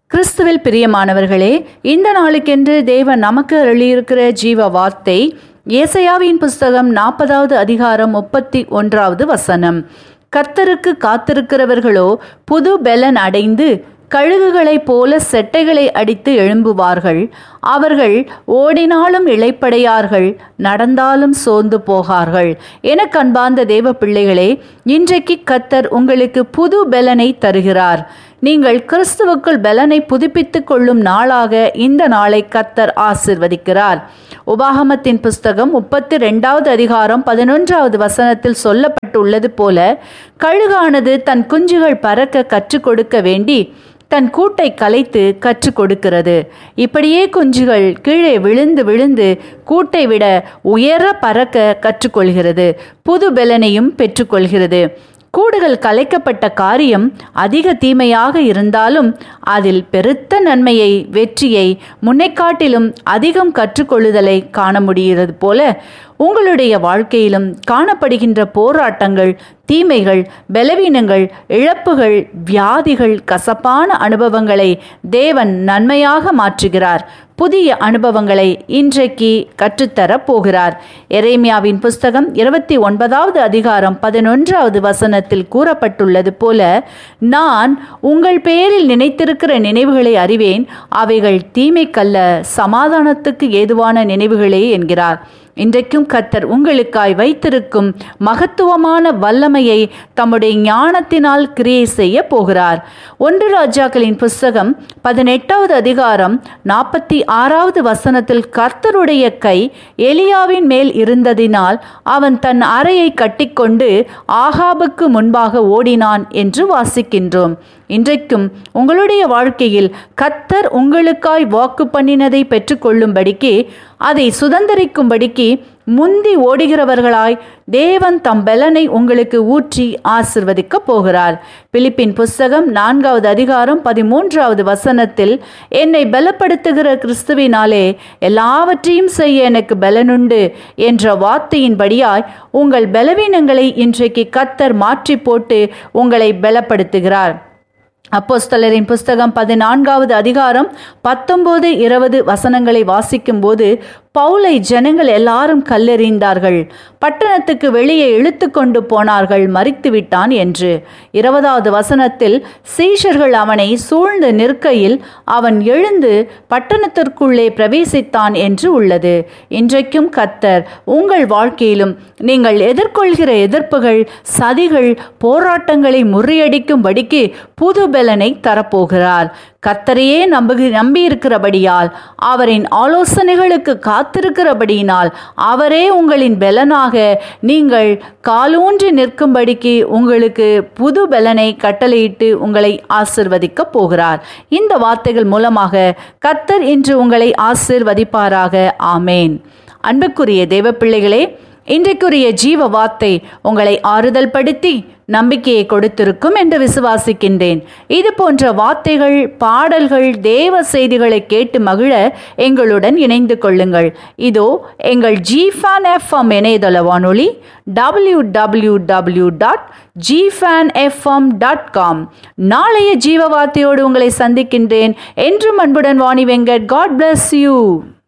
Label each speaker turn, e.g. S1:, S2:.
S1: கிறிஸ்துவில் பிரியமானவர்களே இந்த நாளுக்கென்று தேவன் நமக்கு அருளியிருக்கிற ஜீவ வார்த்தை ஏசையாவின் புஸ்தகம் நாற்பதாவது அதிகாரம் முப்பத்தி ஒன்றாவது வசனம் கர்த்தருக்கு காத்திருக்கிறவர்களோ புது பெலன் அடைந்து கழுகுகளைப் போல செட்டைகளை அடித்து எழும்புவார்கள் அவர்கள் ஓடினாலும் இளைப்படையார்கள் நடந்தாலும் சோர்ந்து போகார்கள் என கண்பார்ந்த தேவ பிள்ளைகளே இன்றைக்கு கத்தர் உங்களுக்கு புது பெலனை தருகிறார் நீங்கள் கிறிஸ்துவுக்குள் பெலனை புதுப்பித்துக் கொள்ளும் நாளாக இந்த நாளை கத்தர் ஆசிர்வதிக்கிறார் உபாகமத்தின் புஸ்தகம் முப்பத்தி ரெண்டாவது அதிகாரம் பதினொன்றாவது வசனத்தில் சொல்லப்பட்டுள்ளது போல கழுகானது தன் குஞ்சுகள் பறக்க கற்றுக் கொடுக்க வேண்டி தன் கூட்டை கலைத்து கற்றுக் கொடுக்கிறது இப்படியே குஞ்சுகள் கீழே விழுந்து விழுந்து கூட்டை விட உயர பறக்க கற்றுக்கொள்கிறது புது பெலனையும் பெற்றுக்கொள்கிறது கூடுகள் கலைக்கப்பட்ட காரியம் அதிக தீமையாக இருந்தாலும் அதில் பெருத்த நன்மையை வெற்றியை முன்னைக்காட்டிலும் அதிகம் கற்றுக்கொள்ளுதலை காண முடிகிறது போல உங்களுடைய வாழ்க்கையிலும் காணப்படுகின்ற போராட்டங்கள் தீமைகள் பலவீனங்கள் இழப்புகள் வியாதிகள் கசப்பான அனுபவங்களை தேவன் நன்மையாக மாற்றுகிறார் புதிய அனுபவங்களை இன்றைக்கு கற்றுத்தரப் போகிறார் எரேமியாவின் புஸ்தகம் இருபத்தி ஒன்பதாவது அதிகாரம் பதினொன்றாவது வசனத்தில் கூறப்பட்டுள்ளது போல நான் உங்கள் பேரில் நினைத்திருக்கிற நினைவுகளை அறிவேன் அவைகள் தீமைக்கல்ல சமாதானத்துக்கு ஏதுவான நினைவுகளே என்கிறார் இன்றைக்கும் கத்தர் உங்களுக்காய் வைத்திருக்கும் மகத்துவமான வல்லமையை தம்முடைய ஞானத்தினால் கிரியை செய்ய போகிறார் ஒன்று ராஜாக்களின் புஸ்தகம் பதினெட்டாவது அதிகாரம் நாற்பத்தி ஆறாவது வசனத்தில் கர்த்தருடைய கை எலியாவின் மேல் இருந்ததினால் அவன் தன் அறையை கட்டிக்கொண்டு ஆகாபுக்கு முன்பாக ஓடினான் என்று வாசிக்கின்றோம் இன்றைக்கும் உங்களுடைய வாழ்க்கையில் கத்தர் உங்களுக்காய் வாக்கு பண்ணினதை பெற்றுக்கொள்ளும்படிக்கு அதை சுதந்திரிக்கும்படிக்கு முந்தி ஓடுகிறவர்களாய் தேவன் தம் பலனை உங்களுக்கு ஊற்றி ஆசிர்வதிக்க போகிறார் பிலிப்பின் புஸ்தகம் நான்காவது அதிகாரம் பதிமூன்றாவது வசனத்தில் என்னை பலப்படுத்துகிற கிறிஸ்துவினாலே எல்லாவற்றையும் செய்ய எனக்கு பலனுண்டு என்ற வார்த்தையின்படியாய் உங்கள் பலவீனங்களை இன்றைக்கு கத்தர் மாற்றி போட்டு உங்களை பலப்படுத்துகிறார் அப்போஸ்தலரின் புஸ்தகம் பதினான்காவது அதிகாரம் பத்தொன்பது இருபது வசனங்களை வாசிக்கும்போது பவுலை ஜனங்கள் எல்லாரும் கல்லெறிந்தார்கள் பட்டணத்துக்கு வெளியே இழுத்து கொண்டு போனார்கள் மறித்து விட்டான் என்று இருபதாவது வசனத்தில் சீஷர்கள் அவனை சூழ்ந்து நிற்கையில் அவன் எழுந்து பட்டணத்திற்குள்ளே பிரவேசித்தான் என்று உள்ளது இன்றைக்கும் கத்தர் உங்கள் வாழ்க்கையிலும் நீங்கள் எதிர்கொள்கிற எதிர்ப்புகள் சதிகள் போராட்டங்களை முறியடிக்கும்படிக்கு புது பலனை தரப்போகிறார் கத்தரையே நம்புகி நம்பியிருக்கிறபடியால் அவரின் ஆலோசனைகளுக்கு காத்திருக்கிறபடியினால் அவரே உங்களின் பலனாக நீங்கள் காலூன்றி நிற்கும்படிக்கு உங்களுக்கு புது பலனை கட்டளையிட்டு உங்களை ஆசிர்வதிக்க போகிறார் இந்த வார்த்தைகள் மூலமாக கத்தர் இன்று உங்களை ஆசிர்வதிப்பாராக ஆமேன் அன்புக்குரிய தேவ பிள்ளைகளே இன்றைக்குரிய ஜீவ வார்த்தை உங்களை ஆறுதல் படுத்தி நம்பிக்கையை கொடுத்திருக்கும் என்று விசுவாசிக்கின்றேன் இது போன்ற வார்த்தைகள் பாடல்கள் தேவ செய்திகளை கேட்டு மகிழ எங்களுடன் இணைந்து கொள்ளுங்கள் இதோ எங்கள் ஜிஃபேன் எஃப்எம் இணையதள வானொலி டபிள்யூ டபிள்யூ டபிள்யூ டாட் ஜிஃபேன் எஃப்எம் டாட் காம் நாளைய ஜீவ வார்த்தையோடு உங்களை சந்திக்கின்றேன் என்றும் அன்புடன் Vani Venkat God bless you